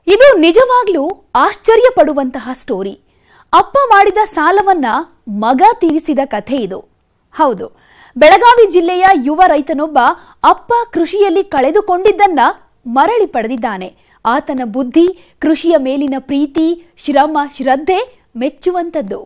ಇದು ನಿಜವಾಗ್ಲೂ ಆಶ್ಚರ್ಯ ಪಡುವಂತಹ ಸ್ಟೋರಿ ಅಪ್ಪ ಮಾಡಿದ ಸಾಲವನ್ನ ಮಗ ತೀರಿಸಿದ ಕಥೆ ಇದು ಹೌದು ಬೆಳಗಾವಿ ಜಿಲ್ಲೆಯ ಯುವ ರೈತನೊಬ್ಬ ಅಪ್ಪ ಕೃಷಿಯಲ್ಲಿ ಕಳೆದುಕೊಂಡಿದ್ದನ್ನ ಮರಳಿ ಪಡೆದಿದ್ದಾನೆ ಆತನ ಬುದ್ಧಿ ಕೃಷಿಯ ಮೇಲಿನ ಪ್ರೀತಿ ಶ್ರಮ ಶ್ರದ್ಧೆ ಮೆಚ್ಚುವಂತದ್ದು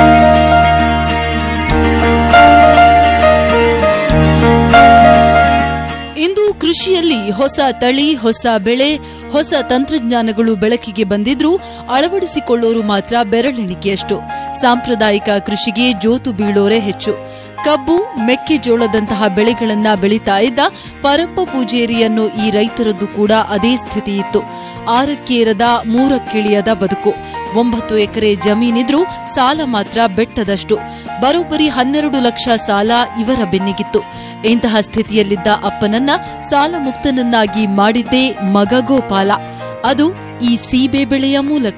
ಇಂದು ಕೃಷಿಯಲ್ಲಿ ಹೊಸ ತಳಿ ಹೊಸ ಬೆಳೆ ಹೊಸ ತಂತ್ರಜ್ಞಾನಗಳು ಬೆಳಕಿಗೆ ಬಂದಿದ್ರೂ ಅಳವಡಿಸಿಕೊಳ್ಳೋರು ಮಾತ್ರ ಬೆರಳೆಣಿಕೆಯಷ್ಟು ಸಾಂಪ್ರದಾಯಿಕ ಕೃಷಿಗೆ ಜೋತು ಬೀಳೋರೇ ಹೆಚ್ಚು ಕಬ್ಬು ಮೆಕ್ಕೆಜೋಳದಂತಹ ಬೆಳೆಗಳನ್ನ ಬೆಳೀತಾ ಇದ್ದ ಪರಪ್ಪ ಪೂಜೇರಿ ಅನ್ನೋ ಈ ರೈತರದ್ದು ಕೂಡ ಅದೇ ಸ್ಥಿತಿ ಇತ್ತು ಆರಕ್ಕೇರದ ಮೂರಕ್ಕಿಳಿಯದ ಬದುಕು ಒಂಬತ್ತು ಎಕರೆ ಜಮೀನಿದ್ರೂ ಸಾಲ ಮಾತ್ರ ಬೆಟ್ಟದಷ್ಟು ಬರೋಬ್ಬರಿ ಹನ್ನೆರಡು ಲಕ್ಷ ಸಾಲ ಇವರ ಬೆನ್ನಿಗಿತ್ತು ಇಂತಹ ಸ್ಥಿತಿಯಲ್ಲಿದ್ದ ಅಪ್ಪನನ್ನ ಸಾಲ ಮುಕ್ತನನ್ನಾಗಿ ಮಾಡಿದ್ದೇ ಮಗ ಗೋಪಾಲ ಅದು ಈ ಸೀಬೆ ಬೆಳೆಯ ಮೂಲಕ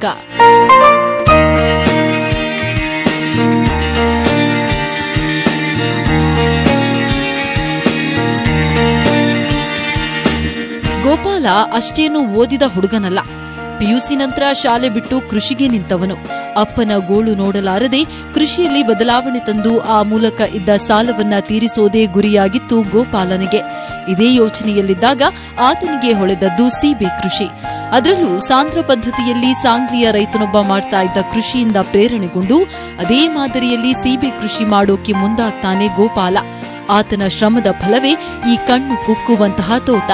ಗೋಪಾಲ ಅಷ್ಟೇನೂ ಓದಿದ ಹುಡುಗನಲ್ಲ ಪಿಯುಸಿ ನಂತರ ಶಾಲೆ ಬಿಟ್ಟು ಕೃಷಿಗೆ ನಿಂತವನು ಅಪ್ಪನ ಗೋಳು ನೋಡಲಾರದೆ ಕೃಷಿಯಲ್ಲಿ ಬದಲಾವಣೆ ತಂದು ಆ ಮೂಲಕ ಇದ್ದ ಸಾಲವನ್ನ ತೀರಿಸೋದೇ ಗುರಿಯಾಗಿತ್ತು ಗೋಪಾಲನಿಗೆ ಇದೇ ಯೋಚನೆಯಲ್ಲಿದ್ದಾಗ ಆತನಿಗೆ ಹೊಳೆದದ್ದು ಸೀಬೆ ಕೃಷಿ ಅದರಲ್ಲೂ ಸಾಂದ್ರ ಪದ್ಧತಿಯಲ್ಲಿ ಸಾಂಗ್ಲಿಯ ರೈತನೊಬ್ಬ ಮಾಡ್ತಾ ಇದ್ದ ಕೃಷಿಯಿಂದ ಪ್ರೇರಣೆಗೊಂಡು ಅದೇ ಮಾದರಿಯಲ್ಲಿ ಸೀಬೆ ಕೃಷಿ ಮಾಡೋಕೆ ಮುಂದಾಗ್ತಾನೆ ಗೋಪಾಲ ಆತನ ಶ್ರಮದ ಫಲವೇ ಈ ಕಣ್ಣು ಕುಕ್ಕುವಂತಹ ತೋಟ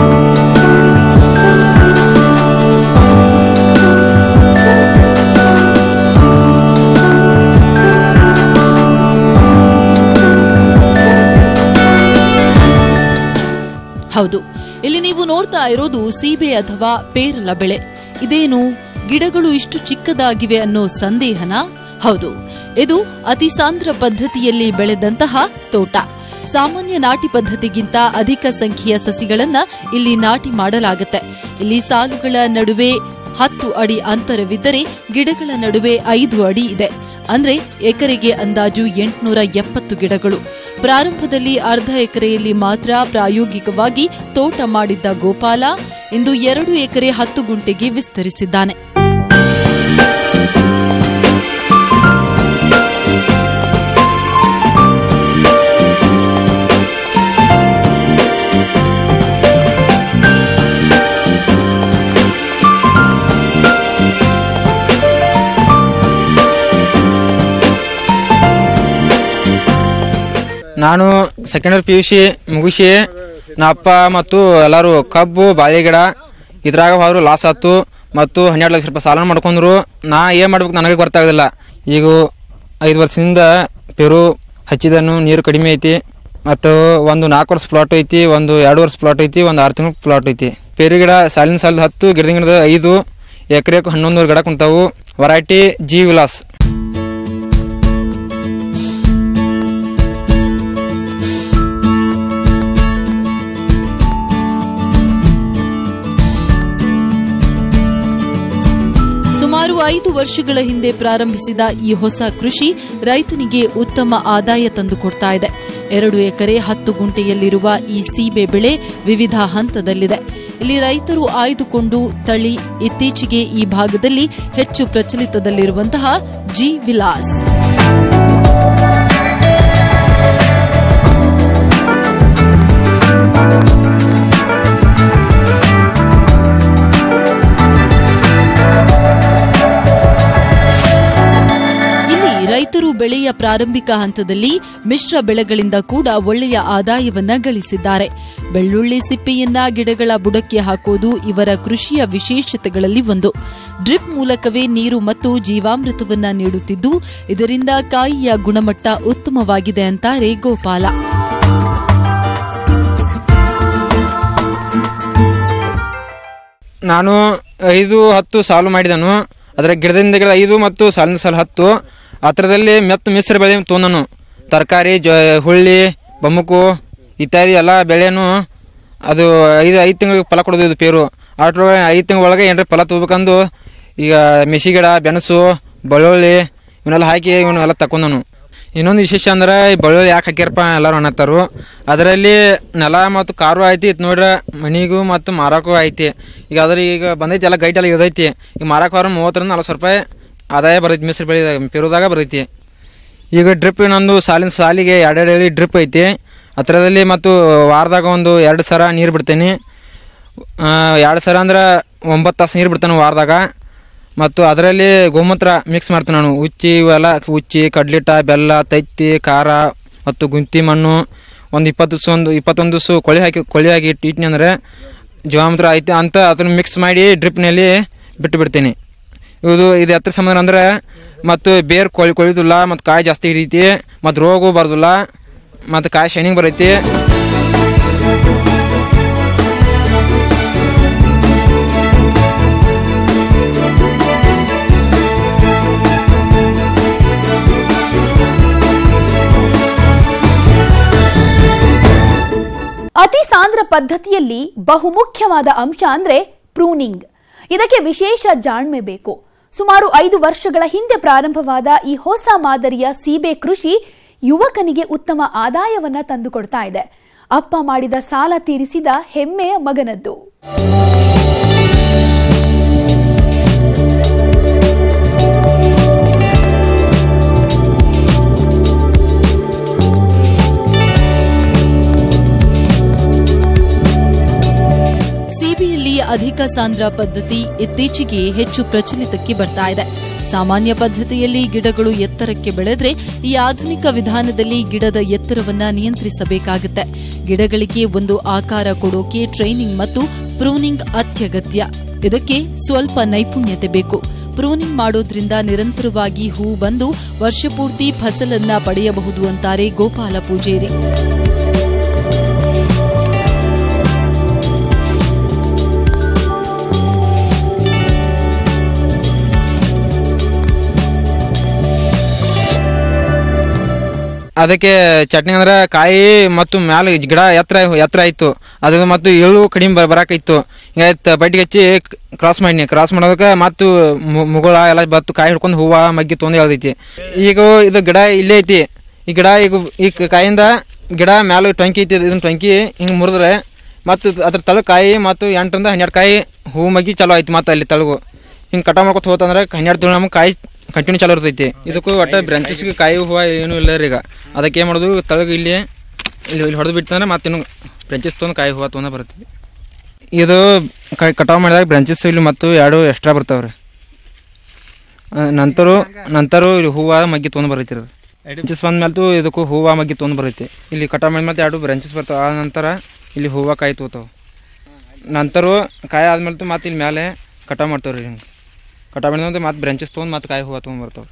ಹೌದು ಇಲ್ಲಿ ನೀವು ನೋಡ್ತಾ ಇರೋದು ಸೀಬೆ ಅಥವಾ ಪೇರಲ ಬೆಳೆ ಇದೇನು ಗಿಡಗಳು ಇಷ್ಟು ಚಿಕ್ಕದಾಗಿವೆ ಅನ್ನೋ ಸಂದೇಹನ ಹೌದು ಇದು ಅತಿ ಸಾಂದ್ರ ಪದ್ಧತಿಯಲ್ಲಿ ಬೆಳೆದಂತಹ ತೋಟ ಸಾಮಾನ್ಯ ನಾಟಿ ಪದ್ಧತಿಗಿಂತ ಅಧಿಕ ಸಂಖ್ಯೆಯ ಸಸಿಗಳನ್ನ ಇಲ್ಲಿ ನಾಟಿ ಮಾಡಲಾಗುತ್ತೆ ಇಲ್ಲಿ ಸಾಲುಗಳ ನಡುವೆ ಹತ್ತು ಅಡಿ ಅಂತರವಿದ್ದರೆ ಗಿಡಗಳ ನಡುವೆ ಐದು ಅಡಿ ಇದೆ ಅಂದ್ರೆ ಎಕರೆಗೆ ಅಂದಾಜು ಎಂಟುನೂರ ಎಪ್ಪತ್ತು ಗಿಡಗಳು ಪ್ರಾರಂಭದಲ್ಲಿ ಅರ್ಧ ಎಕರೆಯಲ್ಲಿ ಮಾತ್ರ ಪ್ರಾಯೋಗಿಕವಾಗಿ ತೋಟ ಮಾಡಿದ್ದ ಗೋಪಾಲ ಇಂದು ಎರಡು ಎಕರೆ ಹತ್ತು ಗುಂಟೆಗೆ ವಿಸ್ತರಿಸಿದ್ದಾನೆ ನಾನು second year P U C ಮುಗಿಸಿ ನಮ್ಮ ಅಪ್ಪ ಮತ್ತು ಎಲ್ಲರೂ ಕಬ್ಬು ಬಾಳೆ ಗಿಡ ಇದ್ರಾಗ ಅವರು ಲಾಸ್ ಆಯ್ತು ಮತ್ತು ಹನ್ನೆರಡು ಲಕ್ಷ ರೂಪಾಯಿ ಸಾಲ ಮಾಡ್ಕೊಂಡ್ರು ನಾ ಏನು ಮಾಡ್ಬೇಕು ನನಗೆ ಗೊತ್ತಾಗೋದಿಲ್ಲ ಈಗ ಐದು ವರ್ಷದಿಂದ ಪೆರು ಹಚ್ಚಿದನು ನೀರು ಕಡಿಮೆ ಐತಿ ಮತ್ತು ಒಂದು ನಾಲ್ಕು ವರ್ಷ ಪ್ಲಾಟ್ ಐತಿ ಒಂದು ಎರಡು ವರ್ಷ ಪ್ಲಾಟ್ ಐತಿ ಒಂದು ಆರು ತಿಂಗಳು ಪ್ಲಾಟ್ ಐತಿ ಪೇರು ಗಿಡ ಸಾಲಿನ ಸಾಲದ ಹತ್ತು ಗಿಡದ ಗಿಡದ ಐದು ಎಕರೆಗೆ ಹನ್ನೊಂದು ಗಿಡ ಕುಂತಾವು ವೆರೈಟಿ ಜಿ ವಿಲಾಸ್ ಸುಮಾರು ಐದು ವರ್ಷಗಳ ಹಿಂದೆ ಪ್ರಾರಂಭಿಸಿದ ಈ ಹೊಸ ಕೃಷಿ ರೈತನಿಗೆ ಉತ್ತಮ ಆದಾಯ ತಂದುಕೊಡ್ತಾ ಇದೆ ಎರಡು ಎಕರೆ ಹತ್ತು ಗುಂಟೆಯಲ್ಲಿರುವ ಈ ಸೀಬೆ ಬೆಳೆ ವಿವಿಧ ಹಂತದಲ್ಲಿದೆ ಇಲ್ಲಿ ರೈತರು ಆಯ್ದುಕೊಂಡು ತಳಿ ಇತ್ತೀಚೆಗೆ ಈ ಭಾಗದಲ್ಲಿ ಹೆಚ್ಚು ಪ್ರಚಲಿತದಲ್ಲಿರುವಂತಹ ಜಿ ವಿಲಾಸ್ ಇಲ್ಲಿ ರೈತರು ಬೆಳೆಯ ಪ್ರಾರಂಭಿಕ ಹಂತದಲ್ಲಿ ಮಿಶ್ರ ಬೆಳೆಗಳಿಂದ ಕೂಡ ಒಳ್ಳೆಯ ಆದಾಯವನ್ನ ಗಳಿಸಿದ್ದಾರೆ ಬೆಳ್ಳುಳ್ಳಿ ಸಿಪ್ಪೆಯನ್ನ ಗಿಡಗಳ ಬುಡಕ್ಕೆ ಹಾಕೋದು ಇವರ ಕೃಷಿಯ ವಿಶೇಷತೆಗಳಲ್ಲಿ ಒಂದು ಡ್ರಿಪ್ ಮೂಲಕವೇ ನೀರು ಮತ್ತು ಜೀವಾಮೃತವನ್ನ ನೀಡುತ್ತಿದ್ದು ಇದರಿಂದ ಕಾಯಿಯ ಗುಣಮಟ್ಟ ಉತ್ತಮವಾಗಿದೆ ಅಂತಾರೆ ಗೋಪಾಲ ನಾನು ಐದು ಹತ್ತು ಸಾಲು ಮಾಡಿದನು ಅದರ ಗಿಡದಿಂದ ಗಿಡ ಐದು ಮತ್ತು ಸಾಲಿನ ಸಾಲು ಹತ್ತು ಆ ಥರದಲ್ಲಿ ಮೆತ್ತು ಮಿಶ್ರ ಬೆಳೆ ತೊಂದನು ತರಕಾರಿ ಜ ಹುಳ್ಳಿ ಬಮ್ಮುಕು ಇತ್ಯಾದಿ ಎಲ್ಲ ಬೆಳೆನು ಅದು ಐದು ಐದು ತಿಂಗಳಿಗೆ ಫಲ ಕೊಡೋದು ಇದು ಪೇರು ಅದ್ರೊಳಗೆ ಐದು ತಿಂಗಳ ಒಳಗೆ ಏನಾರ ಫಲ ತಗೋಬೇಕಂದು ಈಗ ಮೆಸಿ ಗಿಡ ಬೆಣಸು ಬೆಳ್ಳುಳ್ಳಿ ಇವನ್ನೆಲ್ಲ ಹಾಕಿ ಇವನ್ನೆಲ್ಲ ತಕೊಂಡನು ಇನ್ನೊಂದು ವಿಶೇಷ ಅಂದ್ರೆ ಈ ಬಳ್ಳುಳ್ಳಿ ಯಾಕೆ ಹಾಕ್ಯಾರಪ್ಪ ಎಲ್ಲರೂ ಅನ್ನತ್ತಾರು ಅದರಲ್ಲಿ ನೆಲ ಮತ್ತು ಕಾರು ಐತಿ ಇದು ನೋಡ್ರೆ ಮನಿಗೂ ಮತ್ತು ಮಾರಾಕೂ ಐತಿ ಈಗ ಅದ್ರ ಈಗ ಬಂದೈತಿ ಎಲ್ಲ ಗೈಟ್ ಎಲ್ಲ ಇದೈತಿ ಈಗ ಮಾರಾಕ ಹೊರ ಮೂವತ್ತರಿಂದ ನಲ್ವತ್ತು ರೂಪಾಯಿ ಆದಾಯ ಬರೈತಿ ಮಿಸ್ರಿ ಬೆಳೆ ಪೆರುದಾಗ ಬರೈತಿ ಈಗ ಡ್ರಿಪ್ ಇನ್ನೊಂದು ಸಾಲಿನ ಸಾಲಿಗೆ ಎರಡೆರಡು ಎಳಿ ಡ್ರಿಪ್ ಐತಿ ಹತ್ರದಲ್ಲಿ ಮತ್ತು ವಾರದಾಗ ಒಂದು ಎರಡು ಸರ ನೀರು ಬಿಡ್ತೇನೆ ಎರಡು ಸರ ಅಂದ್ರೆ ಒಂಬತ್ತು ತಾಸು ನೀರು ಬಿಡ್ತಾನೆ ವಾರದಾಗ ಮತ್ತು ಅದರಲ್ಲಿ ಗೋಮೂತ್ರ ಮಿಕ್ಸ್ ಮಾಡ್ತೇನೆ ನಾನು ಉಚ್ಚಿ ಇವೆಲ್ಲ ಉಚ್ಚಿ ಕಡ್ಲಿಟ ಬೆಲ್ಲ ತೈತಿ ಖಾರ ಮತ್ತು ಗುಂತಿ ಮಣ್ಣು ಒಂದು ಇಪ್ಪತ್ತು ದಿವಸ ಒಂದು ಇಪ್ಪತ್ತೊಂದು ದಿವಸ ಕೊಳಿ ಹಾಕಿ ಕೊಳಿ ಹಾಕಿ ಇಟ್ಟಿನಿ ಅಂದರೆ ಜೀವಾಮೂತ್ರ ಐತೆ ಅಂತ ಅದನ್ನು ಮಿಕ್ಸ್ ಮಾಡಿ ಡ್ರಿಪ್ನಲ್ಲಿ ಬಿಟ್ಟು ಬಿಡ್ತೀನಿ ಇದು ಇದು ಎತ್ತರ ಸಂಬಂಧ ಅಂದ್ರೆ ಮತ್ತು ಬೇರು ಕೊಳಿ ಕೊಳಿದಿಲ್ಲ ಮತ್ತು ಕಾಯಿ ಜಾಸ್ತಿ ಹಿಡಿತೈತಿ ಮತ್ತು ರೋಗ ಬರೋದಿಲ್ಲ ಮತ್ತು ಕಾಯಿ ಶೈನಿಂಗ್ ಬರೈತಿ ಅತಿ ಸಾಂದ್ರ ಪದ್ಧತಿಯಲ್ಲಿ ಬಹುಮುಖ್ಯವಾದ ಅಂಶ ಅಂದ್ರೆ ಪ್ರೂನಿಂಗ್ ಇದಕ್ಕೆ ವಿಶೇಷ ಜಾಣ್ಮೆ ಬೇಕು ಸುಮಾರು ಐದು ವರ್ಷಗಳ ಹಿಂದೆ ಪ್ರಾರಂಭವಾದ ಈ ಹೊಸ ಮಾದರಿಯ ಸೀಬೆ ಕೃಷಿ ಯುವಕನಿಗೆ ಉತ್ತಮ ಆದಾಯವನ್ನ ತಂದುಕೊಡ್ತಾ ಇದೆ ಅಪ್ಪ ಮಾಡಿದ ಸಾಲ ತೀರಿಸಿದ ಹೆಮ್ಮೆಯ ಮಗನದ್ದು ಸಿಬಿಯಲ್ಲಿ ಅಧಿಕ ಸಾಂದ್ರ ಪದ್ಧತಿ ಇತ್ತೀಚೆಗೆ ಹೆಚ್ಚು ಪ್ರಚಲಿತಕ್ಕೆ ಬರ್ತಾ ಇದೆ ಸಾಮಾನ್ಯ ಪದ್ಧತಿಯಲ್ಲಿ ಗಿಡಗಳು ಎತ್ತರಕ್ಕೆ ಬೆಳೆದ್ರೆ ಈ ಆಧುನಿಕ ವಿಧಾನದಲ್ಲಿ ಗಿಡದ ಎತ್ತರವನ್ನ ನಿಯಂತ್ರಿಸಬೇಕಾಗುತ್ತೆ ಗಿಡಗಳಿಗೆ ಒಂದು ಆಕಾರ ಕೊಡೋಕೆ ಟ್ರೈನಿಂಗ್ ಮತ್ತು ಪ್ರೂನಿಂಗ್ ಅತ್ಯಗತ್ಯ ಇದಕ್ಕೆ ಸ್ವಲ್ಪ ನೈಪುಣ್ಯತೆ ಬೇಕು ಪ್ರೂನಿಂಗ್ ಮಾಡೋದ್ರಿಂದ ನಿರಂತರವಾಗಿ ಹೂ ಬಂದು ವರ್ಷಪೂರ್ತಿ ಫಸಲನ್ನ ಪಡೆಯಬಹುದು ಅಂತಾರೆ ಗೋಪಾಲ ಪೂಜೇರಿ ಅದಕ್ಕೆ ಚಟ್ನಿ ಅಂದ್ರೆ ಕಾಯಿ ಮತ್ತು ಮ್ಯಾಲ ಗಿಡ ಎತ್ತರ ಎತ್ತರ ಆಯ್ತು ಅದು ಮತ್ತು ಏಳು ಕಡಿಮೆ ಬ ಬರಾಕೈತು ಹಿಂಗಾಯ್ತು ಬಡ್ಡಿಗೆ ಹಚ್ಚಿ ಕ್ರಾಸ್ ಮಾಡಿನಿ ಕ್ರಾಸ್ ಮಾಡೋದಕ್ಕೆ ಮತ್ತು ಮು- ಮುಗುಳ ಎಲ್ಲ ಬತ್ತು ಕಾಯಿ ಹಿಡ್ಕೊಂಡು ಹೂವ ಮಗ್ಗಿ ತೊಗೊಂಡು ಹೇಳ್ದೈತಿ ಈಗ ಇದು ಗಿಡ ಇಲ್ಲೇ ಐತಿ ಈ ಗಿಡ ಈಗ ಈ ಕಾಯಿಂದ ಗಿಡ ಮ್ಯಾಲ ಟೊಂಕಿ ಐತಿ ಇದನ್ನ ಟೊಂಕಿ ಹಿಂಗೆ ಮುರಿದ್ರೆ ಮತ್ತು ಅದ್ರ ತಳಗ್ ಕಾಯಿ ಮತ್ತು ಎಂಟರಿಂದ ಹನ್ನೆರಡು ಕಾಯಿ ಹೂ ಮಗ್ಗಿ ಚಲೋ ಆಯ್ತು ಮತ್ತು ಅಲ್ಲಿ ತಳಗು ಹಿಂಗೆ ಕಟ ಮಾಡ್ಕೊತ ಹೋತಂದ್ರೆ ಹನ್ನೆರಡು ತಿಂಗಳು ನಮ್ಗೆ ಕಾಯಿ ಕಂಟಿನ್ಯೂ ಚಾಲು ಇರ್ತೈತಿ ಇದಕ್ಕೂ ಒಟ್ಟ ಬ್ರಾಂಚಸ್ಗೆ ಕಾಯಿ ಹೂವು ಏನು ಇಲ್ಲ ರೀ ಈಗ ಅದಕ್ಕೆ ಏನು ಮಾಡೋದು ತಳಗ ಇಲ್ಲಿ ಇಲ್ಲಿ ಇಲ್ಲಿ ಹೊಡೆದು ಬಿಟ್ಟಂದ್ರೆ ಮತ್ತಿನ್ನು ಬ್ರಾಂಚಸ್ ತೊಗೊಂಡು ಕಾಯಿ ಹೂವು ತೊಗೊಂಡು ಬರ್ತೈತಿ ಇದು ಕಾಯಿ ಕಟಾವು ಮಾಡಿದಾಗ ಬ್ರಾಂಚಸ್ ಇಲ್ಲಿ ಮತ್ತು ಎರಡು ಎಕ್ಸ್ಟ್ರಾ ಬರ್ತಾವೆ ರೀ ನಂತರ ನಂತರ ಇಲ್ಲಿ ಹೂವು ಮಗ್ಗಿ ತೊಗೊಂಡು ಬರೈತಿ ಅದು ಬ್ರಾಂಚಸ್ ಬಂದ್ಮೇಲೆ ಇದಕ್ಕೂ ಹೂವು ಮಗ್ಗಿ ತೊಗೊಂಡು ಬರೈತಿ ಇಲ್ಲಿ ಕಟಾವು ಮಾಡಿದ್ಮೇಲೆ ಎರಡು ಬ್ರಾಂಚಸ್ ಬರ್ತಾವೆ ಆ ನಂತರ ಇಲ್ಲಿ ಹೂವು ಕಾಯಿ ತಗೋತಾವೆ ನಂತರ ಕಾಯಿ ಆದ್ಮೇಲೆ ಮತ್ತೆ ಇಲ್ಲಿ ಮೇಲೆ ಕಟಾವು ಮಾಡ್ತಾವೆ ರೀ ಹಿಂಗೆ ಕಟಾವು ಮಾಡಿದ್ರೆ ಮತ್ತೆ ಬ್ರಾಂಚಸ್ ತೊಗೊಂಡು ಮತ್ತೆ ಕಾಯಿ ಹೂವು ತೊಗೊಂಡು ಬರ್ತಾವೆ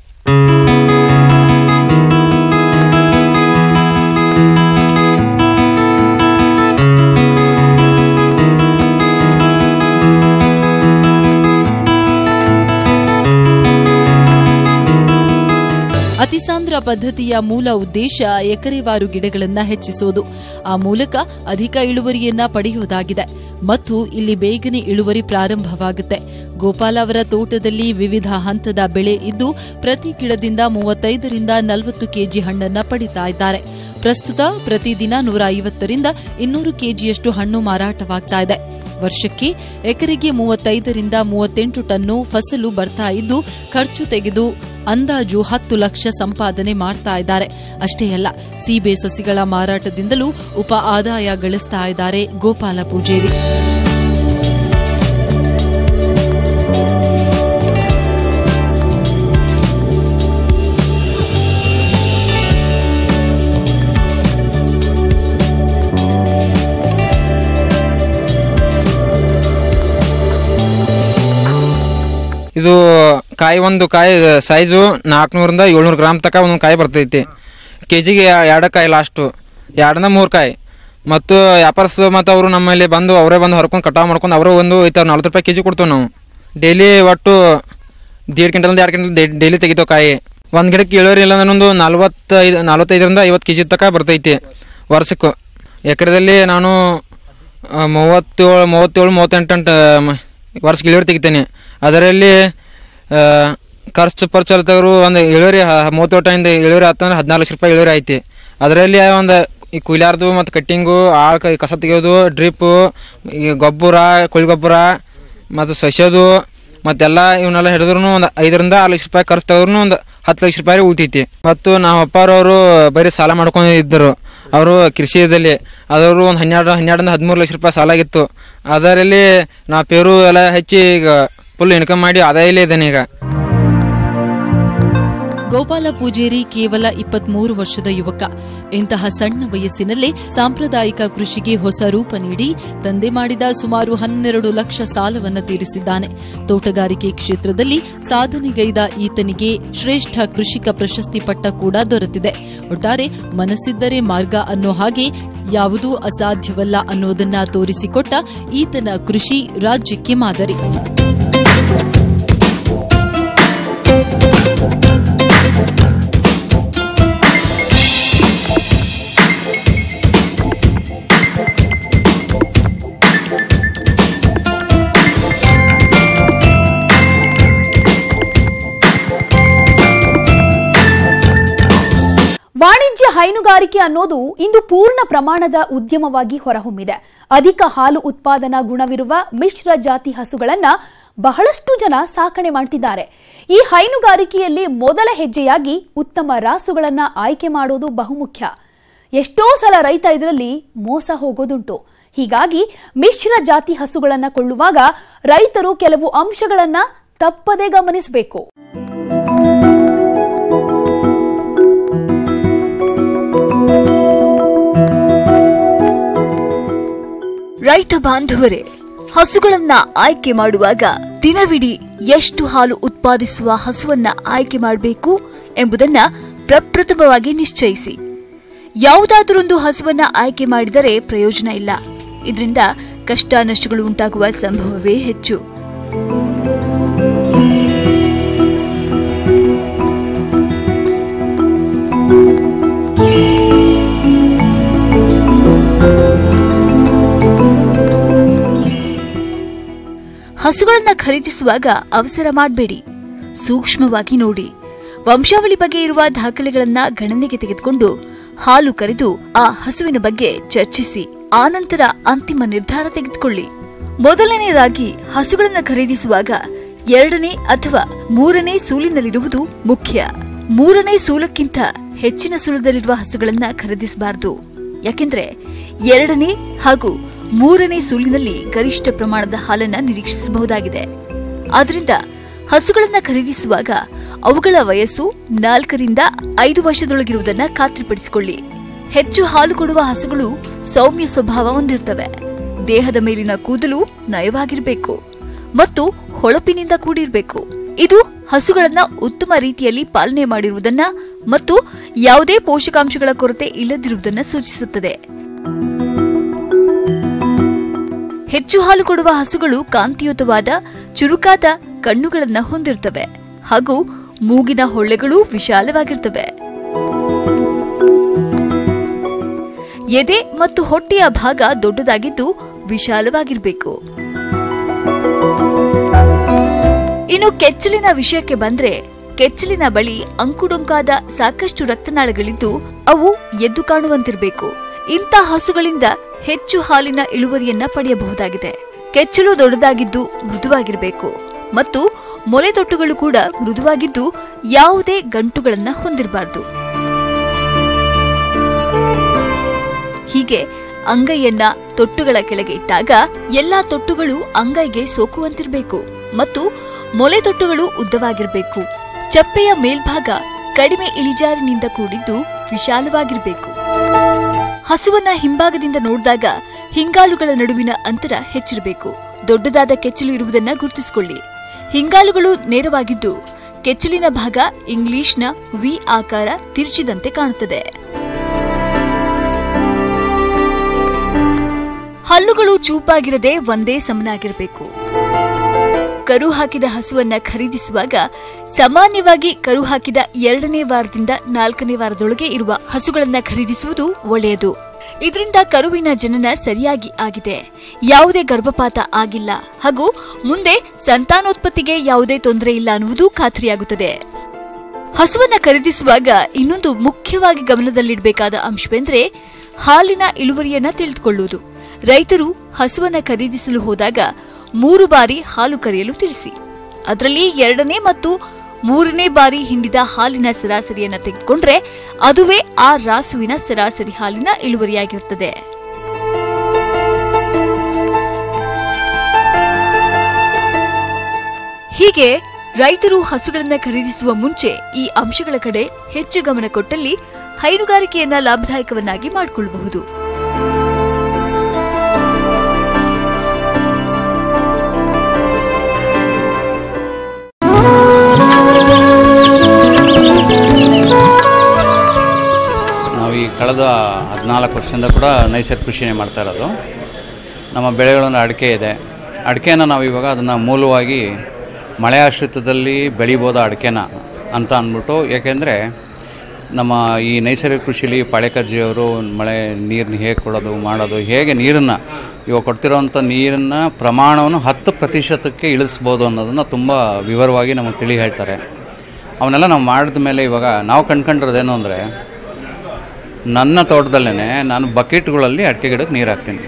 ಅತಿಸಾಂದ್ರ ಪದ್ಧತಿಯ ಮೂಲ ಉದ್ದೇಶ ಎಕರೆವಾರು ಗಿಡಗಳನ್ನ ಹೆಚ್ಚಿಸೋದು ಆ ಮೂಲಕ ಅಧಿಕ ಇಳುವರಿಯನ್ನ ಪಡೆಯುವುದಾಗಿದೆ ಮತ್ತು ಇಲ್ಲಿ ಬೇಗನೆ ಇಳುವರಿ ಪ್ರಾರಂಭವಾಗುತ್ತೆ ಗೋಪಾಲ ಅವರ ತೋಟದಲ್ಲಿ ವಿವಿಧ ಹಂತದ ಬೆಳೆ ಇದ್ದು ಪ್ರತಿ ಗಿಡದಿಂದ ಮೂವತ್ತೈದರಿಂದ ನಲವತ್ತು ಕೆಜಿ ಹಣ್ಣನ್ನ ಪಡಿತಾ ಇದ್ದಾರೆ ಪ್ರಸ್ತುತ ಪ್ರತಿದಿನ ನೂರ ಐವತ್ತರಿಂದ ಇನ್ನೂರು ಕೆಜಿಯಷ್ಟು ಹಣ್ಣು ಮಾರಾಟವಾಗ್ತಾ ಇದೆ ವರ್ಷಕ್ಕೆ ಎಕರೆಗೆ ಮೂವತ್ತೈದರಿಂದ ಮೂವತ್ತೆಂಟು ಟನ್ನು ಫಸಲು ಬರ್ತಾ ಇದ್ದು ಖರ್ಚು ತೆಗೆದು ಅಂದಾಜು ಹತ್ತು ಲಕ್ಷ ಸಂಪಾದನೆ ಮಾಡ್ತಾ ಇದ್ದಾರೆ ಅಷ್ಟೇ ಅಲ್ಲ ಸೀಬೆ ಸಸಿಗಳ ಮಾರಾಟದಿಂದಲೂ ಉಪ ಆದಾಯ ಗಳಿಸ್ತಾ ಇದ್ದಾರೆ ಗೋಪಾಲ ಪೂಜೇರಿ ಇದು ಕಾಯಿ ಒಂದು ಕಾಯಿ ಸೈಜು ನಾಲ್ಕುನೂರಿಂದ ಏಳ್ನೂರು ಗ್ರಾಮ್ ತನಕ ಒಂದೊಂದು ಕಾಯಿ ಬರ್ತೈತಿ ಕೆ ಜಿಗೆ ಎರಡು ಕಾಯಿ ಲಾಸ್ಟು ಎರಡರಿಂದ ಮೂರು ಕಾಯಿ ಮತ್ತು ವ್ಯಾಪಾರಸ್ಥ ಮತ್ತು ಅವರು ನಮ್ಮಲ್ಲಿ ಬಂದು ಅವರೇ ಬಂದು ಹೊರ್ಕೊಂಡು ಕಟಾವು ಮಾಡ್ಕೊಂಡು ಅವರೇ ಒಂದು ಐತಾರು ನಲ್ವತ್ತು ರೂಪಾಯಿ ಕೆ ಜಿ ಕೊಡ್ತೇವೆ ನಾವು ಡೈಲಿ ಒಟ್ಟು ದೇಡ್ ಕ್ವಿಂಟಲ್ ಎರಡು ಕ್ವಿಂಟಲ್ ಡೈಲಿ ತೆಗಿತೇವೆ ಕಾಯಿ ಒಂದು ಗಿಡಕ್ಕೆ ಇಳುವರಿ ಇಲ್ಲ ಅಂದ್ರೆ ಒಂದು ನಲ್ವತ್ತೈದು ನಲ್ವತ್ತೈದರಿಂದ ಐವತ್ತು ಕೆ ಜಿ ತನಕ ಬರ್ತೈತಿ ವರ್ಷಕ್ಕೆ ಎಕರೆದಲ್ಲಿ ನಾನು ಆ, ಮೂವತ್ತೇಳು ಮೂವತ್ತೇಳು ಮೂವತ್ತೆಂಟು ಅಂಟ ವರ್ಷಕ್ಕೆ ಇಳುವರಿ ತೆಗಿತೇನೆ ಅದರಲ್ಲಿ ಆ, ಖರ್ಚು ಪರ್ಚು ಎಲ್ಲ ತೆಗೆದ್ರು ಒಂದು ಇಳುವರಿ ಹ- ಮೂವತ್ತು ಟೈಂದ ಇಳುವರಿ ಆತಂದ್ರೆ ಹದಿನಾಲ್ಕು ಲಕ್ಷ ರೂಪಾಯಿ ಇಳುವರಿ ಐತಿ ಅದರಲ್ಲಿ ಒಂದು ಈ ಕುಯ್ಲಾರ್ದು ಮತ್ತು ಕಟ್ಟಿಂಗು ಆಳ್ ಕೈ ಕಸ ತೆಗೆಯೋದು ಡ್ರಿಪ್ಪು ಈ ಗೊಬ್ಬರ ಕುಳಿ ಗೊಬ್ಬರ ಮತ್ತು ಸಸ್ಯದು ಮತ್ತೆಲ್ಲ ಇವನ್ನೆಲ್ಲ ಹಿಡಿದ್ರು ಒಂದು ಐದರಿಂದ ಆರು ಲಕ್ಷ ರೂಪಾಯಿ ಖರ್ಚು ತೆಗೆದ್ರು ಒಂದು ಹತ್ತು ಲಕ್ಷ ರೂಪಾಯಿ ಉಳಿತೈತಿ ಮತ್ತು ನಮ್ಮ ಅಪ್ಪಾರವರು ಬರೀ ಸಾಲ ಮಾಡ್ಕೊಂಡು ಇದ್ದರು ಅವರು ಕೃಷಿಯಲ್ಲಿ ಅದವರು ಒಂದು ಹನ್ನೆರಡು ಹನ್ನೆರಡರಿಂದ ಹದಿಮೂರು ಲಕ್ಷ ರೂಪಾಯಿ ಸಾಲ ಆಗಿತ್ತು ಅದರಲ್ಲಿ ನಾ ಪೇರು ಎಲ್ಲ ಹೆಚ್ಚಿ ಈಗ ಫುಲ್ ಇನ್ಕಮ್ ಮಾಡಿ ಆದಾಯಲ್ಲೇ ಇದ್ದೇನೆ ಈಗ ಗೋಪಾಲ ಪೂಜೇರಿ ಕೇವಲ ಇಪ್ಪತ್ಮೂರು ವರ್ಷದ ಯುವಕ ಇಂತಹ ಸಣ್ಣ ವಯಸ್ಸಿನಲ್ಲೇ ಸಾಂಪ್ರದಾಯಿಕ ಕೃಷಿಗೆ ಹೊಸ ರೂಪ ನೀಡಿ ತಂದೆ ಮಾಡಿದ ಸುಮಾರು ಹನ್ನೆರಡು ಲಕ್ಷ ಸಾಲವನ್ನು ತೀರಿಸಿದ್ದಾನೆ ತೋಟಗಾರಿಕೆ ಕ್ಷೇತ್ರದಲ್ಲಿ ಸಾಧನೆಗೈದ ಈತನಿಗೆ ಶ್ರೇಷ್ಠ ಕೃಷಿಕ ಪ್ರಶಸ್ತಿ ಪಟ್ಟ ಕೂಡ ದೊರೆತಿದೆ ಒಟ್ಟಾರೆ ಮನಸ್ಸಿದ್ದರೆ ಮಾರ್ಗ ಅನ್ನೋ ಹಾಗೆ ಯಾವುದೂ ಅಸಾಧ್ಯವಲ್ಲ ಅನ್ನೋದನ್ನ ತೋರಿಸಿಕೊಟ್ಟ ಈತನ ಕೃಷಿ ರಾಜ್ಯಕ್ಕೆ ಮಾದರಿ ವಾಣಿಜ್ಯ ಹೈನುಗಾರಿಕೆ ಅನ್ನೋದು ಇಂದು ಪೂರ್ಣ ಪ್ರಮಾಣದ ಉದ್ಯಮವಾಗಿ ಹೊರಹೊಮ್ಮಿದೆ ಅಧಿಕ ಹಾಲು ಉತ್ಪಾದನಾ ಗುಣವಿರುವ ಮಿಶ್ರ ಜಾತಿ ಹಸುಗಳನ್ನ ಬಹಳಷ್ಟು ಜನ ಸಾಕಣೆ ಮಾಡ್ತಿದ್ದಾರೆ ಈ ಹೈನುಗಾರಿಕೆಯಲ್ಲಿ ಮೊದಲ ಹೆಜ್ಜೆಯಾಗಿ ಉತ್ತಮ ರಾಸುಗಳನ್ನ ಆಯ್ಕೆ ಮಾಡೋದು ಬಹುಮುಖ್ಯ ಎಷ್ಟೋ ಸಲ ರೈತ ಇದರಲ್ಲಿ ಮೋಸ ಹೋಗೋದುಂಟು ಹೀಗಾಗಿ ಮಿಶ್ರ ಜಾತಿ ಹಸುಗಳನ್ನ ಕೊಳ್ಳುವಾಗ ರೈತರು ಕೆಲವು ಅಂಶಗಳನ್ನ ತಪ್ಪದೇ ಗಮನಿಸಬೇಕು ರೈತ ಬಾಂಧವರೇ ಹಸುಗಳನ್ನ ಆಯ್ಕೆ ಮಾಡುವಾಗ ದಿನವಿಡೀ ಎಷ್ಟು ಹಾಲು ಉತ್ಪಾದಿಸುವ ಹಸುವನ್ನ ಆಯ್ಕೆ ಮಾಡಬೇಕು ಎಂಬುದನ್ನ ಪ್ರಪ್ರಥಮವಾಗಿ ನಿಶ್ಚಯಿಸಿ ಯಾವುದಾದರೊಂದು ಹಸುವನ್ನ ಆಯ್ಕೆ ಮಾಡಿದರೆ ಪ್ರಯೋಜನ ಇಲ್ಲ ಇದರಿಂದ ಕಷ್ಟ ನಷ್ಟಗಳು ಉಂಟಾಗುವ ಸಂಭವವೇ ಹೆಚ್ಚು ಹಸುಗಳನ್ನ ಖರೀದಿಸುವಾಗ ಅವಸರ ಮಾಡಬೇಡಿ ಸೂಕ್ಷ್ಮವಾಗಿ ನೋಡಿ ವಂಶಾವಳಿ ಬಗ್ಗೆ ಇರುವ ದಾಖಲೆಗಳನ್ನ ಗಣನೆಗೆ ತೆಗೆದುಕೊಂಡು ಹಾಲು ಕರೆದು ಆ ಹಸುವಿನ ಬಗ್ಗೆ ಚರ್ಚಿಸಿ ಆನಂತರ ಅಂತಿಮ ನಿರ್ಧಾರ ತೆಗೆದುಕೊಳ್ಳಿ ಮೊದಲನೆಯದಾಗಿ ಹಸುಗಳನ್ನ ಖರೀದಿಸುವಾಗ ಎರಡನೇ ಅಥವಾ ಮೂರನೇ ಸೂಲಿನಲ್ಲಿರುವುದು ಮುಖ್ಯ ಮೂರನೇ ಸೂಲಕ್ಕಿಂತ ಹೆಚ್ಚಿನ ಸೂಲದಲ್ಲಿರುವ ಹಸುಗಳನ್ನ ಖರೀದಿಸಬಾರದು ಯಾಕೆಂದ್ರೆ ಎರಡನೇ ಹಾಗೂ ಮೂರನೇ ಸೂಲಿನಲ್ಲಿ ಗರಿಷ್ಠ ಪ್ರಮಾಣದ ಹಾಲನ್ನ ನಿರೀಕ್ಷಿಸಬಹುದಾಗಿದೆ ಆದ್ರಿಂದ ಹಸುಗಳನ್ನ ಖರೀದಿಸುವಾಗ ಅವುಗಳ ವಯಸ್ಸು ನಾಲ್ಕರಿಂದ ಐದು ವರ್ಷದೊಳಗಿರುವುದನ್ನ ಖಾತ್ರಿಪಡಿಸಿಕೊಳ್ಳಿ ಹೆಚ್ಚು ಹಾಲು ಕೊಡುವ ಹಸುಗಳು ಸೌಮ್ಯ ಸ್ವಭಾವ ಹೊಂದಿರ್ತವೆ ದೇಹದ ಮೇಲಿನ ಕೂದಲು ನಯವಾಗಿರಬೇಕು ಮತ್ತು ಹೊಳಪಿನಿಂದ ಕೂಡಿರಬೇಕು ಇದು ಹಸುಗಳನ್ನ ಉತ್ತಮ ರೀತಿಯಲ್ಲಿ ಪಾಲನೆ ಮಾಡಿರುವುದನ್ನ ಮತ್ತು ಯಾವುದೇ ಪೋಷಕಾಂಶಗಳ ಕೊರತೆ ಇಲ್ಲದಿರುವುದನ್ನ ಸೂಚಿಸುತ್ತದೆ ಹೆಚ್ಚು ಹಾಲು ಕೊಡುವ ಹಸುಗಳು ಕಾಂತಿಯುತವಾದ ಚುರುಕಾದ ಕಣ್ಣುಗಳನ್ನ ಹೊಂದಿರ್ತವೆ ಹಾಗೂ ಮೂಗಿನ ಹೊಳ್ಳೆಗಳು ವಿಶಾಲವಾಗಿರ್ತವೆ ಎದೆ ಮತ್ತು ಹೊಟ್ಟೆಯ ಭಾಗ ದೊಡ್ಡದಾಗಿದ್ದು ವಿಶಾಲವಾಗಿರಬೇಕು ಇನ್ನು ಕೆಚ್ಚಲಿನ ವಿಷಯಕ್ಕೆ ಬಂದ್ರೆ ಕೆಚ್ಚಲಿನ ಬಳಿ ಅಂಕುಡೊಂಕಾದ ಸಾಕಷ್ಟು ರಕ್ತನಾಳಗಳಿದ್ದು ಅವು ಎದ್ದು ಕಾಣುವಂತಿರಬೇಕು ಇಂಥ ಹಸುಗಳಿಂದ ಹೆಚ್ಚು ಹಾಲಿನ ಇಳುವರಿಯನ್ನ ಪಡೆಯಬಹುದಾಗಿದೆ ಕೆಚ್ಚಲು ದೊಡ್ಡದಾಗಿದ್ದು ಮೃದುವಾಗಿರಬೇಕು ಮತ್ತು ಮೊಲೆ ತೊಟ್ಟುಗಳು ಕೂಡ ಮೃದುವಾಗಿದ್ದು ಯಾವುದೇ ಗಂಟುಗಳನ್ನ ಹೊಂದಿರಬಾರದು ಹೀಗೆ ಅಂಗೈಯನ್ನ ತೊಟ್ಟುಗಳ ಕೆಳಗೆ ಇಟ್ಟಾಗ ಎಲ್ಲಾ ತೊಟ್ಟುಗಳು ಅಂಗೈಗೆ ಸೋಕುವಂತಿರಬೇಕು ಮತ್ತು ಮೊಲೆ ತೊಟ್ಟುಗಳು ಉದ್ದವಾಗಿರಬೇಕು ಚಪ್ಪೆಯ ಮೇಲ್ಭಾಗ ಕಡಿಮೆ ಇಳಿಜಾರಿನಿಂದ ಕೂಡಿದ್ದು ವಿಶಾಲವಾಗಿರಬೇಕು ಹಸುವನ್ನ ಹಿಂಭಾಗದಿಂದ ನೋಡಿದಾಗ ಹಿಂಗಾಲುಗಳ ನಡುವಿನ ಅಂತರ ಹೆಚ್ಚಿರಬೇಕು ದೊಡ್ಡದಾದ ಕೆಚ್ಚಲು ಇರುವುದನ್ನ ಗುರುತಿಸಿಕೊಳ್ಳಿ ಹಿಂಗಾಲುಗಳು ನೇರವಾಗಿದ್ದು ಕೆಚ್ಚಲಿನ ಭಾಗ ಇಂಗ್ಲಿಷ್ನ ವಿ ಆಕಾರ ತಿರುಚಿದಂತೆ ಕಾಣುತ್ತದೆ ಹಲ್ಲುಗಳು ಚೂಪಾಗಿರದೆ ಒಂದೇ ಸಮನಾಗಿರಬೇಕು ಕರು ಹಾಕಿದ ಹಸುವನ್ನ ಖರೀದಿಸುವಾಗ ಸಾಮಾನ್ಯವಾಗಿ ಕರು ಹಾಕಿದ ಎರಡನೇ ವಾರದಿಂದ ನಾಲ್ಕನೇ ವಾರದೊಳಗೆ ಇರುವ ಹಸುಗಳನ್ನ ಖರೀದಿಸುವುದು ಒಳ್ಳೆಯದು ಇದರಿಂದ ಕರುವಿನ ಜನನ ಸರಿಯಾಗಿ ಆಗಿದೆ ಯಾವುದೇ ಗರ್ಭಪಾತ ಆಗಿಲ್ಲ ಹಾಗೂ ಮುಂದೆ ಸಂತಾನೋತ್ಪತ್ತಿಗೆ ಯಾವುದೇ ತೊಂದರೆ ಇಲ್ಲ ಅನ್ನುವುದು ಖಾತ್ರಿಯಾಗುತ್ತದೆ ಹಸುವನ್ನ ಖರೀದಿಸುವಾಗ ಇನ್ನೊಂದು ಮುಖ್ಯವಾಗಿ ಗಮನದಲ್ಲಿಡಬೇಕಾದ ಅಂಶವೆಂದರೆ ಹಾಲಿನ ಇಳುವರಿಯನ್ನ ತಿಳಿದುಕೊಳ್ಳುವುದು ರೈತರು ಹಸುವನ್ನ ಖರೀದಿಸಲು ಹೋದಾಗ ಮೂರು ಬಾರಿ ಹಾಲು ಕರೆಯಲು ತಿಳಿಸಿ ಅದರಲ್ಲಿ ಎರಡನೇ ಮತ್ತು ಮೂರನೇ ಬಾರಿ ಹಿಂಡಿದ ಹಾಲಿನ ಸರಾಸರಿಯನ್ನ ತೆಗೆದುಕೊಂಡ್ರೆ ಅದುವೇ ಆ ರಾಸುವಿನ ಸರಾಸರಿ ಹಾಲಿನ ಇಳುವರಿಯಾಗಿರುತ್ತದೆ ಹೀಗೆ ರೈತರು ಹಸುಗಳನ್ನ ಖರೀದಿಸುವ ಮುಂಚೆ ಈ ಅಂಶಗಳ ಕಡೆ ಹೆಚ್ಚು ಗಮನ ಕೊಟ್ಟಲ್ಲಿ ಹೈನುಗಾರಿಕೆಯನ್ನ ಲಾಭದಾಯಕವನ್ನಾಗಿ ಮಾಡಿಕೊಳ್ಳಬಹುದು ನಾವು ಈ ಕಳೆದ ಹದಿನಾಲ್ಕು ವರ್ಷದಿಂದ ಕೂಡ ನೈಸರ್ಗಿಕ ಕೃಷಿನೇ ಮಾಡ್ತಾ ಇರೋದು ನಮ್ಮ ಬೆಳೆಗಳನ್ನು ಅಡಿಕೆ ಇದೆ ಅಡಿಕೆನ ನಾವು ಇವಾಗ ಅದನ್ನು ಮೂಲವಾಗಿ ಮಳೆ ಆಶ್ರಿತದಲ್ಲಿ ಬೆಳಿಬೋದ ಅಡಿಕೆನ ಅಂತ ಅಂದ್ಬಿಟ್ಟು ಯಾಕೆಂದರೆ ನಮ್ಮ ಈ ನೈಸರ್ಗಿಕ ಕೃಷಿಲಿ ಪಾಳೆಕರ್ಜಿಯವರು ಮಳೆ ನೀರನ್ನ ಹೇಗೆ ಕೊಡೋದು ಮಾಡೋದು ಹೇಗೆ ನೀರನ್ನು ಇವಾಗ ಕೊಡ್ತಿರೋವಂಥ ನೀರನ್ನು ಪ್ರಮಾಣವನ್ನು ಹತ್ತು ಪ್ರತಿಶತಕ್ಕೆ ಇಳಿಸ್ಬೋದು ಅನ್ನೋದನ್ನು ತುಂಬ ವಿವರವಾಗಿ ನಮಗೆ ತಿಳಿ ಹೇಳ್ತಾರೆ ಅವನ್ನೆಲ್ಲ ನಾವು ಮಾಡಿದ ಮೇಲೆ ಇವಾಗ ನಾವು ಕಂಡ್ಕೊಂಡಿರೋದೇನು ಅಂದರೆ ನನ್ನ ತೋಟದಲ್ಲೇ ನಾನು ಬಕೆಟ್ಗಳಲ್ಲಿ ಅಡಿಕೆ ಗಿಡಕ್ಕೆ ನೀರು ಹಾಕ್ತೀನಿ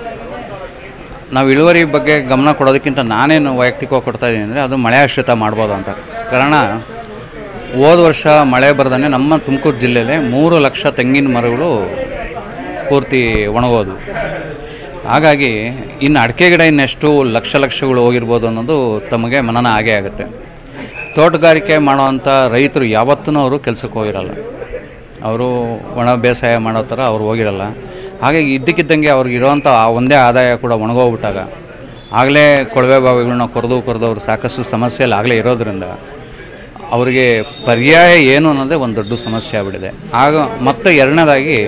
ನಾವು ಇಳುವರಿ ಬಗ್ಗೆ ಗಮನ ಕೊಡೋದಕ್ಕಿಂತ ನಾನೇನು ವೈಯಕ್ತಿಕವಾಗಿ ಕೊಡ್ತಾ ಇದ್ದೀನಿ ಅಂದರೆ ಅದು ಮಳೆ ಆಶ್ರಿತ ಮಾಡ್ಬೋದು ಅಂತ ಕಾರಣ ಹೋದ ವರ್ಷ ಮಳೆ ಬರ್ದೇ ನಮ್ಮ ತುಮಕೂರು ಜಿಲ್ಲೆಯಲ್ಲಿ ಮೂರು ಲಕ್ಷ ತೆಂಗಿನ ಮರಗಳು ಪೂರ್ತಿ ಒಣಗೋದು ಹಾಗಾಗಿ ಇನ್ನು ಅಡಿಕೆ ಗಿಡ ಇನ್ನೆಷ್ಟು ಲಕ್ಷ ಲಕ್ಷಗಳು ಹೋಗಿರ್ಬೋದು ಅನ್ನೋದು ತಮಗೆ ಮನನ ಆಗೇ ಆಗುತ್ತೆ ತೋಟಗಾರಿಕೆ ಮಾಡೋವಂಥ ರೈತರು ಯಾವತ್ತೂ ಅವರು ಕೆಲಸಕ್ಕೆ ಹೋಗಿರಲ್ಲ ಅವರು ಒಣ ಬೇಸಾಯ ಮಾಡೋ ಥರ ಅವ್ರು ಹೋಗಿರಲ್ಲ ಹಾಗಾಗಿ ಇದ್ದಕ್ಕಿದ್ದಂಗೆ ಅವ್ರಿಗೆ ಇರೋವಂಥ ಆ ಒಂದೇ ಆದಾಯ ಕೂಡ ಒಣಗೋಗ್ಬಿಟ್ಟಾಗ ಆಗಲೇ ಕೊಳವೆ ಬಾವಿಗಳನ್ನ ಕೊರೆದು ಕೊರೆದು ಅವ್ರು ಸಾಕಷ್ಟು ಸಮಸ್ಯೆಯಲ್ಲಿ ಆಗಲೇ ಇರೋದ್ರಿಂದ ಅವರಿಗೆ ಪರ್ಯಾಯ ಏನು ಅನ್ನೋದೇ ಒಂದು ದೊಡ್ಡ ಸಮಸ್ಯೆ ಆಗ್ಬಿಟ್ಟಿದೆ ಆಗ ಮತ್ತೆ ಎರಡನೇದಾಗಿ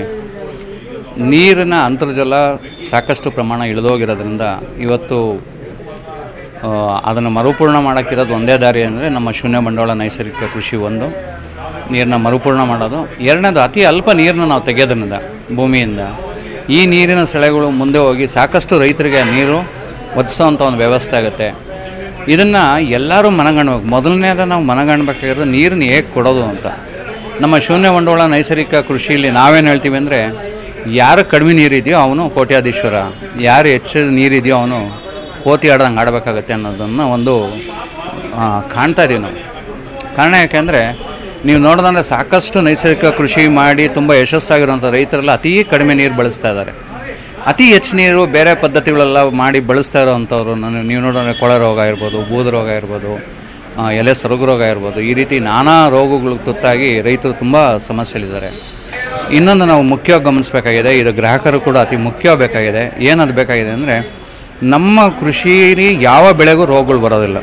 ನೀರಿನ ಅಂತರ್ಜಲ ಸಾಕಷ್ಟು ಪ್ರಮಾಣ ಇಳಿದೋಗಿರೋದ್ರಿಂದ ಇವತ್ತು ಅದನ್ನು ಮರುಪೂರ್ಣ ಮಾಡೋಕ್ಕಿರೋದು ಒಂದೇ ದಾರಿ ಅಂದರೆ ನಮ್ಮ ಶೂನ್ಯ ಬಂಡವಾಳ ನೈಸರ್ಗಿಕ ಕೃಷಿ ಒಂದು ನೀರನ್ನ ಮರುಪೂರ್ಣ ಮಾಡೋದು ಎರಡನೇದು ಅತಿ ಅಲ್ಪ ನೀರನ್ನ ನಾವು ತೆಗೆಯೋದ್ರಿಂದ ಭೂಮಿಯಿಂದ ಈ ನೀರಿನ ಸೆಳೆಗಳು ಮುಂದೆ ಹೋಗಿ ಸಾಕಷ್ಟು ರೈತರಿಗೆ ನೀರು ಒದಿಸೋವಂಥ ಒಂದು ವ್ಯವಸ್ಥೆ ಆಗುತ್ತೆ ಇದನ್ನು ಎಲ್ಲರೂ ಮನಗಣ್ಬೇಕು ಮೊದಲನೇದ ನಾವು ಮನಗಣ್ಬೇಕಾಗಿರೋದು ನೀರನ್ನ ಹೇಗೆ ಕೊಡೋದು ಅಂತ ನಮ್ಮ ಶೂನ್ಯ ಬಂಡವಾಳ ನೈಸರ್ಗಿಕ ಕೃಷಿಯಲ್ಲಿ ನಾವೇನು ಹೇಳ್ತೀವಿ ಅಂದರೆ ಯಾರು ಕಡಿಮೆ ನೀರಿದೆಯೋ ಅವನು ಕೋಟ್ಯಾಧೀಶ್ವರ ಯಾರು ಹೆಚ್ಚು ನೀರಿದೆಯೋ ಅವನು ಕೋತಿ ಆಡ್ದಂಗೆ ಆಡಬೇಕಾಗತ್ತೆ ಅನ್ನೋದನ್ನು ಒಂದು ಆ, ಕಾಣ್ತಾ ಇದ್ದೀವಿ ನಾವು ಕಾರಣ ಯಾಕೆಂದರೆ ನೀವು ನೋಡೋದಂದ್ರೆ ಸಾಕಷ್ಟು ನೈಸರ್ಗಿಕ ಕೃಷಿ ಮಾಡಿ ತುಂಬ ಯಶಸ್ಸಾಗಿರುವಂಥ ರೈತರೆಲ್ಲ ಅತೀ ಕಡಿಮೆ ನೀರು ಬಳಸ್ತಾ ಇದ್ದಾರೆ ಅತಿ ಹೆಚ್ಚು ನೀರು ಬೇರೆ ಪದ್ಧತಿಗಳೆಲ್ಲ ಮಾಡಿ ಬಳಸ್ತಾ ಇರೋವಂಥವ್ರು ನಾನು ನೀವು ನೋಡೋದ್ರೆ ಕೊಳೆ ರೋಗ ಇರ್ಬೋದು ಬೂದ ರೋಗ ಇರ್ಬೋದು ಆ, ಎಲೆ ಸೊರಗು ರೋಗ ಇರ್ಬೋದು ಈ ರೀತಿ ನಾನಾ ರೋಗಗಳಿಗೆ ತುತ್ತಾಗಿ ರೈತರು ತುಂಬ ಸಮಸ್ಯೆಲಿದ್ದಾರೆ ಇನ್ನೊಂದು ನಾವು ಮುಖ್ಯವಾಗಿ ಗಮನಿಸಬೇಕಾಗಿದೆ ಇದು ಗ್ರಾಹಕರು ಕೂಡ ಅತಿ ಮುಖ್ಯವಾಗಬೇಕಾಗಿದೆ ಏನದು ಬೇಕಾಗಿದೆ ಅಂದರೆ ನಮ್ಮ ಕೃಷಿಲಿ ಯಾವ ಬೆಳೆಗೂ ರೋಗಗಳು ಬರೋದಿಲ್ಲ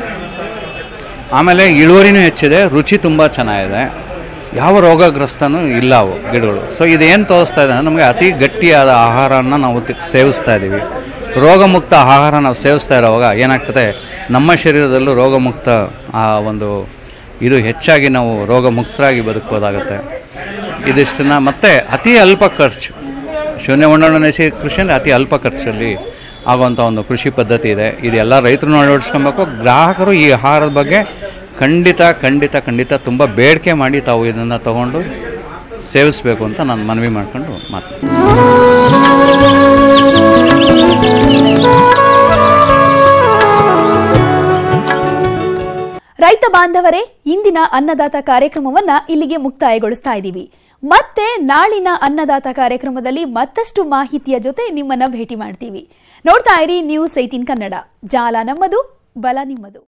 ಆಮೇಲೆ ಇಳುವರಿನೂ ಹೆಚ್ಚಿದೆ ರುಚಿ ತುಂಬ ಚೆನ್ನಾಗಿದೆ ಯಾವ ರೋಗಗ್ರಸ್ತನೂ ಇಲ್ಲ ಅವು ಗಿಡಗಳು ಸೊ ಇದೇನು ತೋರಿಸ್ತಾ ಇದೆ ಅಂದರೆ ನಮಗೆ ಅತಿ ಗಟ್ಟಿಯಾದ ಆಹಾರನ ನಾವು ತಿ- ಸೇವಿಸ್ತಾ ಇದ್ದೀವಿ ರೋಗಮುಕ್ತ ಆಹಾರ ನಾವು ಸೇವಿಸ್ತಾ ಇರೋವಾಗ ಏನಾಗ್ತದೆ ನಮ್ಮ ಶರೀರದಲ್ಲೂ ರೋಗಮುಕ್ತ ಆ ಒಂದು ಇದು ಹೆಚ್ಚಾಗಿ ನಾವು ರೋಗಮುಕ್ತರಾಗಿ ಬದುಕ್ಬೋದಾಗುತ್ತೆ ಇದಿಷ್ಟನ್ನು ಮತ್ತೆ ಅತಿ ಅಲ್ಪ ಖರ್ಚು ಶೂನ್ಯ ಮಂಡಳ ನೈಸರ್ಗಿಕ ಕೃಷಿ ಅಂದರೆ ಅತಿ ಅಲ್ಪ ಖರ್ಚಲ್ಲಿ ಆಗುವಂಥ ಒಂದು ಕೃಷಿ ಪದ್ಧತಿ ಇದೆ ಇದು ಎಲ್ಲ ರೈತರು ಅಳವಡಿಸ್ಕೊಬೇಕು ಗ್ರಾಹಕರು ಈ ಆಹಾರದ ಬಗ್ಗೆ ಖಂಡಿತ ಖಂಡಿತ ಖಂಡಿತ ತುಂಬ ಬೇಡಿಕೆ ಮಾಡಿ ತಾವು ಇದನ್ನು ತಗೊಂಡು ಸೇವಿಸಬೇಕು ಅಂತ ನಾನು ಮನವಿ ಮಾಡ್ಕೊಂಡು ಮಾತು ರೈತ ಬಾಂಧವರೇ ಇಂದಿನ ಅನ್ನದಾತ ಕಾರ್ಯಕ್ರಮವನ್ನ ಇಲ್ಲಿಗೆ ಮುಕ್ತಾಯಗೊಳಿಸ್ತಾ ಇದ್ದೀವಿ ಮತ್ತೆ ನಾಳಿನ ಅನ್ನದಾತ ಕಾರ್ಯಕ್ರಮದಲ್ಲಿ ಮತ್ತಷ್ಟು ಮಾಹಿತಿಯ ಜೊತೆ ನಿಮ್ಮನ್ನ ಭೇಟಿ ಮಾಡ್ತೀವಿ ನೋಡ್ತಾ ಇರಿ ನ್ಯೂಸ್ ಏಟೀನ್ ಕನ್ನಡ ಜಾಲ ನಮ್ಮದು ಬಲ ನಿಮ್ಮದು